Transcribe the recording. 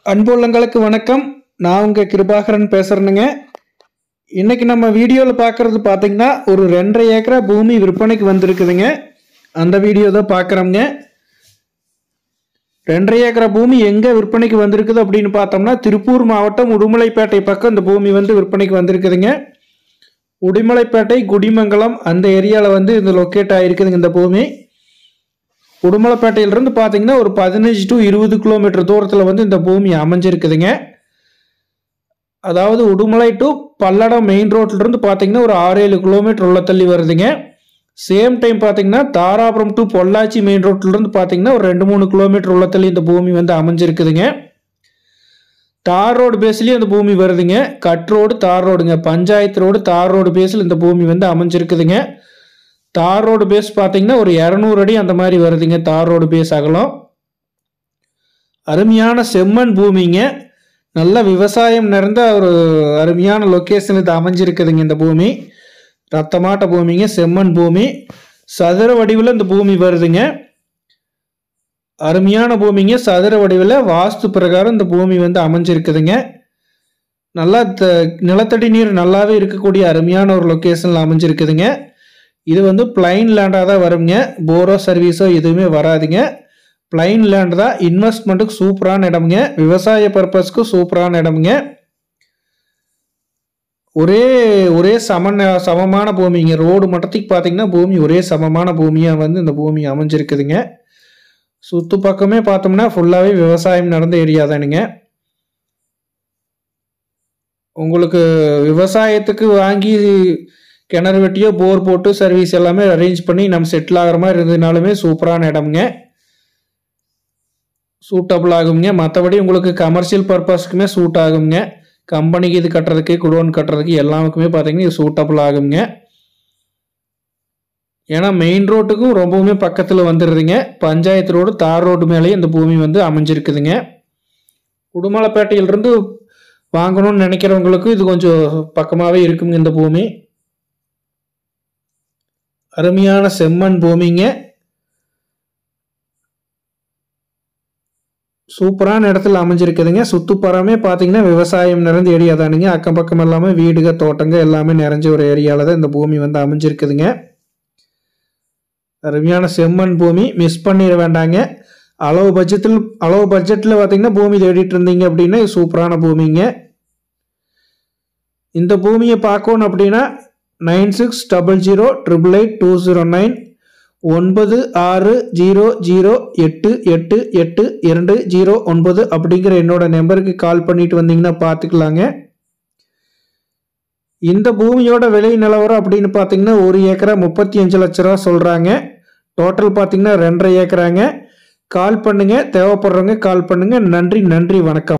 அன்புள்ளங்களுக்கு வணக்கம் நான் உங்கள் கிருபாகரன் பேசுகிறேனுங்க இன்னைக்கு நம்ம வீடியோவில் பார்க்குறது பார்த்தீங்கன்னா ஒரு ரெண்டரை ஏக்கரா பூமி விற்பனைக்கு வந்திருக்குதுங்க அந்த வீடியோ தான் பார்க்குறோங்க ரெண்டரை ஏக்கரா பூமி எங்கே விற்பனைக்கு வந்திருக்குது அப்படின்னு பார்த்தோம்னா திருப்பூர் மாவட்டம் உடுமலைப்பேட்டை பக்கம் இந்த பூமி வந்து விற்பனைக்கு வந்திருக்குதுங்க உடுமலைப்பேட்டை குடிமங்கலம் அந்த ஏரியாவில் வந்து இந்த லொக்கேட் ஆகிருக்குதுங்க இந்த பூமி உடுமலைப்பேட்டையிலிருந்து பார்த்தீங்கன்னா ஒரு பதினஞ்சு டு இருபது கிலோமீட்டர் தூரத்தில் வந்து இந்த பூமி அமைஞ்சிருக்குதுங்க அதாவது உடுமலை டு பல்லடம் மெயின் ரோட்லேருந்து பார்த்தீங்கன்னா ஒரு ஆறு ஏழு கிலோமீட்டர் உள்ள தள்ளி வருதுங்க சேம் டைம் பார்த்தீங்கன்னா தாராபுரம் டு பொள்ளாச்சி மெயின் ரோட்லேருந்து பார்த்தீங்கன்னா ஒரு ரெண்டு மூணு கிலோமீட்டர் உள்ள தள்ளி இந்த பூமி வந்து அமைஞ்சிருக்குதுங்க தார் ரோடு பேஸ்லேயும் இந்த பூமி வருதுங்க கட் ரோடு தார் ரோடுங்க பஞ்சாயத்து ரோடு தார் ரோடு பேஸில் இந்த பூமி வந்து அமைஞ்சிருக்குதுங்க தார் ரோடு பேஸ் பார்த்தீங்கன்னா ஒரு இரநூறு அடி அந்த மாதிரி வருதுங்க தார் ரோடு பேஸ் அகலம் அருமையான செம்மண் பூமிங்க நல்ல விவசாயம் நிறைந்த ஒரு அருமையான லொக்கேஷன் இது அமைஞ்சிருக்குதுங்க இந்த பூமி ரத்தமாட்ட பூமிங்க செம்மண் பூமி சதுர வடிவில் இந்த பூமி வருதுங்க அருமையான பூமிங்க சதுர வடிவில் வாஸ்து பிரகாரம் இந்த பூமி வந்து அமைஞ்சிருக்குதுங்க நல்லா த நிலத்தடி நீர் நல்லாவே இருக்கக்கூடிய அருமையான ஒரு லொக்கேஷனில் அமைஞ்சிருக்குதுங்க இது வந்து பிளைன் லேண்டாக தான் வருங்க போரோ சர்வீஸோ எதுவுமே வராதுங்க பிளைன் லேண்ட் தான் இன்வெஸ்ட்மெண்ட்டுக்கு சூப்பரான இடமுங்க விவசாய பர்பஸ்க்கு சூப்பரான இடமுங்க ஒரே ஒரே சம சமமான பூமிங்க ரோடு மட்டத்துக்கு பார்த்தீங்கன்னா பூமி ஒரே சமமான பூமியாக வந்து இந்த பூமி அமைஞ்சிருக்குதுங்க சுற்று பக்கமே பார்த்தோம்னா ஃபுல்லாகவே விவசாயம் நடந்த ஏரியா தானுங்க உங்களுக்கு விவசாயத்துக்கு வாங்கி கிணறு வெட்டியோ போர் போட்டு சர்வீஸ் எல்லாமே அரேஞ்ச் பண்ணி நம்ம செட்டில் ஆகிற மாதிரி இருந்ததுனாலுமே சூப்பரான இடம்ங்க சூட்டபிள் ஆகுங்க மற்றபடி உங்களுக்கு கமர்ஷியல் பர்பஸ்க்குமே சூட் ஆகுங்க கம்பெனிக்கு இது கட்டுறதுக்கு குடோன் கட்டுறதுக்கு எல்லாருக்குமே பார்த்தீங்கன்னா இது சூட்டபிள் ஆகுங்க ஏன்னா மெயின் ரோட்டுக்கும் ரொம்பவுமே பக்கத்தில் வந்துடுதுங்க பஞ்சாயத்து ரோடு தார் ரோடு மேலேயே இந்த பூமி வந்து அமைஞ்சிருக்குதுங்க உடுமலைப்பேட்டையிலிருந்து வாங்கணும்னு நினைக்கிறவங்களுக்கு இது கொஞ்சம் பக்கமாகவே இருக்குங்க இந்த பூமி அருமையான செம்மண் பூமிங்க சூப்பரான இடத்துல அமைஞ்சிருக்குதுங்க சுற்றுப்புறமே பார்த்தீங்கன்னா விவசாயம் நிறைந்த ஏரியா தானுங்க அக்கம் பக்கம் எல்லாமே வீடுக தோட்டங்க எல்லாமே நிறைஞ்ச ஒரு ஏரியாவில் தான் இந்த பூமி வந்து அமைஞ்சிருக்குதுங்க அருமையான செம்மண் பூமி மிஸ் பண்ணிட வேண்டாங்க அளவு பட்ஜெட்டில் அளவு பட்ஜெட்டில் பார்த்தீங்கன்னா பூமி தேடிட்டு இருந்தீங்க அப்படின்னா இது சூப்பரான பூமிங்க இந்த பூமியை பார்க்கணும் அப்படின்னா nine six double zero triple eight two zero nine ஒன்பது ஆறு ஜீரோ ஜீரோ எட்டு எட்டு எட்டு இரண்டு ஜீரோ ஒன்பது அப்படிங்கிற என்னோட நம்பருக்கு கால் பண்ணிட்டு வந்தீங்கன்னா பார்த்துக்கலாங்க இந்த பூமியோட விலை நிலவரம் அப்படின்னு பார்த்தீங்கன்னா ஒரு ஏக்கரா முப்பத்தி அஞ்சு லட்ச ரூபா சொல்கிறாங்க டோட்டல் பார்த்தீங்கன்னா ரெண்டரை ஏக்கராங்க கால் பண்ணுங்க தேவைப்படுறவங்க கால் பண்ணுங்க நன்றி நன்றி வணக்கம்